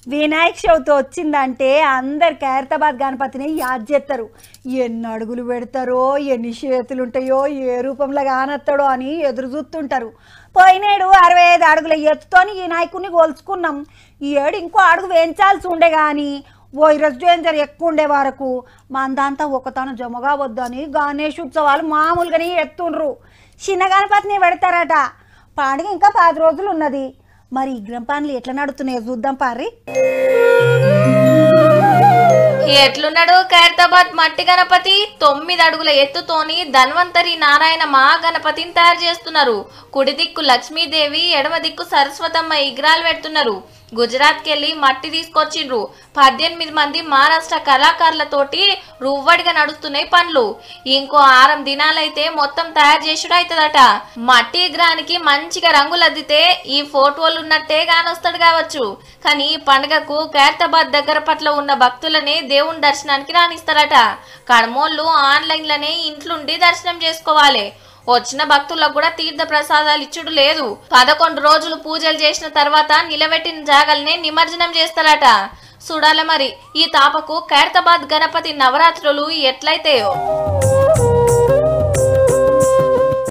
వినాయక చవితి వచ్చిందంటే అందరు ఖైరతాబాద్ గణపతిని యాద్ చేస్తారు ఎన్ని అడుగులు పెడతారో ఎన్ని చేతులు ఉంటాయో ఏ రూపంలో కానొస్తాడో అని ఎదురు చూస్తుంటారు పోయినేడు అరవై ఐదు అడుగుల ఎత్తుతోని ఈ నాయకుడిని కోల్చుకున్నాం ఈ ఏడు ఇంకో అడుగు వేయించాల్సి ఉండే కానీ వైరస్ డేంజర్ ఎక్కువ ఉండే వరకు మందంతా ఒకతాను జమగా వద్దని గణేష్ ఉత్సవాలు మామూలుగానే ఎత్తుండ్రు చిన్న గణపతిని పెడతారట పండుగ ఇంకా పది రోజులు ఉన్నది మరి ఈ గ్రంథాలు ఎట్లా నడుతున్నాయో చూద్దాం పారి ఎట్లున్నాడు ఖైరతాబాద్ మట్టి గణపతి తొమ్మిది అడుగుల ఎత్తుతోని ధన్వంతరి నారాయణ మహా గణపతిని తయారు చేస్తున్నారు కుడి దిక్కు లక్ష్మీదేవి ఎడమ దిక్కు సరస్వతమ్మ విగ్రహాలు పెడుతున్నారు గుజరాత్కి వెళ్ళి మట్టి తీసుకొచ్చిండ్రు పద్దెనిమిది మంది మహారాష్ట్ర కళాకారులతోటి రువ్వడిగా నడుస్తున్నాయి పనులు ఇంకో ఆరం దినాలైతే మొత్తం తయారు చేసుడు అవుతుందట మట్టి విగ్రహానికి మంచిగా రంగులు అద్దితే ఈ ఫోటోలు ఉన్నట్టే కానొస్తాడు కావచ్చు కానీ ఈ పండుగకు ఖైరతాబాద్ దగ్గర పట్ల ఉన్న భక్తులని దేవుని దర్శనానికి రాణిస్తారట కడమోళ్ళు ఆన్లైన్లోనే ఇంట్లుండి దర్శనం చేసుకోవాలి వచ్చిన భక్తులకు కూడా తీర్థ ప్రసాదాలు ఇచ్చుడు లేదు పదకొండు రోజులు పూజలు చేసిన తర్వాత నిలబెట్టిన జాగల్ని నిమజ్జనం చేస్తారట చూడాల మరి ఈ తాపకు ఖైరతాబాద్ గణపతి నవరాత్రులు ఎట్లయితాయో